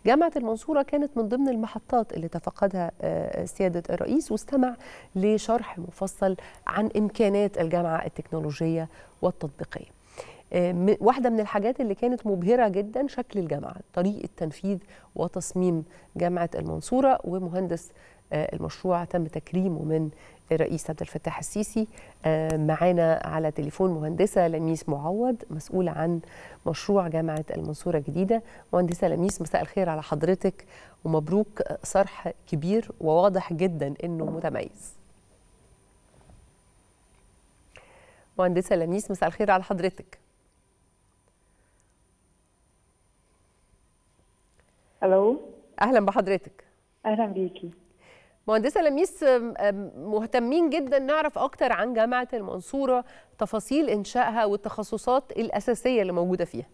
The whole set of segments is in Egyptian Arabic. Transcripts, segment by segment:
جامعة المنصورة كانت من ضمن المحطات اللي تفقدها سيادة الرئيس واستمع لشرح مفصل عن إمكانات الجامعة التكنولوجية والتطبيقية واحدة من الحاجات اللي كانت مبهرة جدا شكل الجامعة طريقة تنفيذ وتصميم جامعة المنصورة ومهندس المشروع تم تكريمه من الرئيس عبد الفتاح السيسي معانا على تليفون مهندسة لميس معوض مسؤولة عن مشروع جامعة المنصورة الجديدة مهندسة لميس مساء الخير على حضرتك ومبروك صرح كبير وواضح جدا انه متميز مهندسة لميس مساء الخير على حضرتك الو اهلا بحضرتك اهلا بيكي مهندسه لميس مهتمين جدا نعرف اكتر عن جامعه المنصوره تفاصيل انشائها والتخصصات الاساسيه اللي موجوده فيها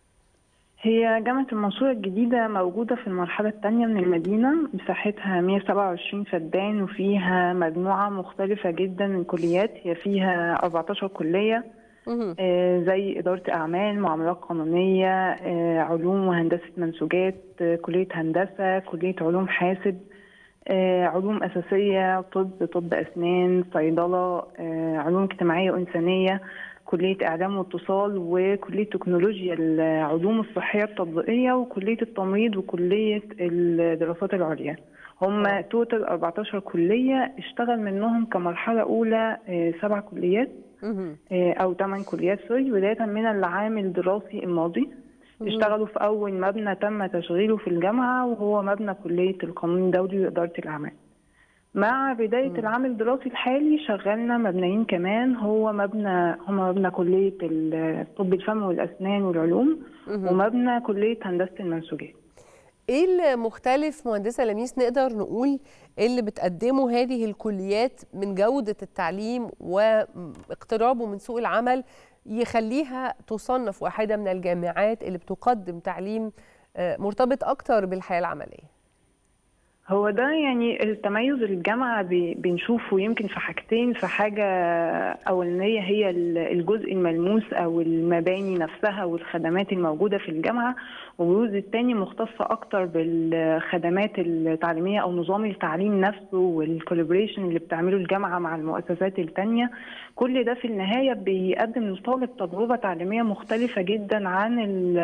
هي جامعة المنصورة الجديدة موجودة في المرحلة الثانية من المدينة مساحتها 127 فدان وفيها مجموعة مختلفة جدا من الكليات هي فيها 14 كلية آه زي إدارة أعمال معاملات قانونية آه علوم وهندسة منسوجات آه كلية هندسة كلية علوم حاسب علوم أساسية طب طب أسنان صيدلة علوم اجتماعية وإنسانية كلية إعلام واتصال وكلية تكنولوجيا العلوم الصحية التطبيقية وكلية التمريض وكلية الدراسات العليا هم توتال 14 كلية اشتغل منهم كمرحلة أولى سبع كليات أو ثمان كليات سوري بداية من العام الدراسي الماضي اشتغلوا في أول مبنى تم تشغيله في الجامعة وهو مبنى كلية القانون الدولي وإدارة الأعمال. مع بداية م. العام الدراسي الحالي شغلنا مبنيين كمان هو مبنى هما مبنى كلية طب الفم والأسنان والعلوم م. ومبنى كلية هندسة المنسوجات. ايه المختلف مهندسه لميس نقدر نقول اللي بتقدمه هذه الكليات من جوده التعليم واقترابه من سوق العمل يخليها تصنف واحدة من الجامعات اللي بتقدم تعليم مرتبط أكتر بالحياة العملية هو ده يعني التميز الجامعة بنشوفه يمكن في حاجتين في حاجة أولانية هي الجزء الملموس أو المباني نفسها والخدمات الموجودة في الجامعة والجزء الثاني مختص أكتر بالخدمات التعليمية أو نظام التعليم نفسه والكولابريشن اللي بتعمله الجامعة مع المؤسسات الثانية كل ده في النهاية بيقدم للطالب تجربة تعليمية مختلفة جدا عن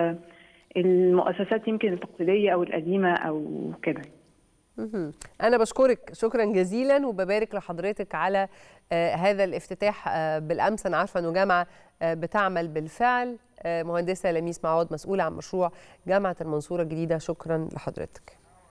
المؤسسات يمكن التقليدية أو القديمة أو كده أنا بشكرك شكرا جزيلا وببارك لحضرتك على هذا الافتتاح بالأمس أنا عارفة أنه جامعة بتعمل بالفعل مهندسة لميس معوض مسؤولة عن مشروع جامعة المنصورة الجديدة شكرا لحضرتك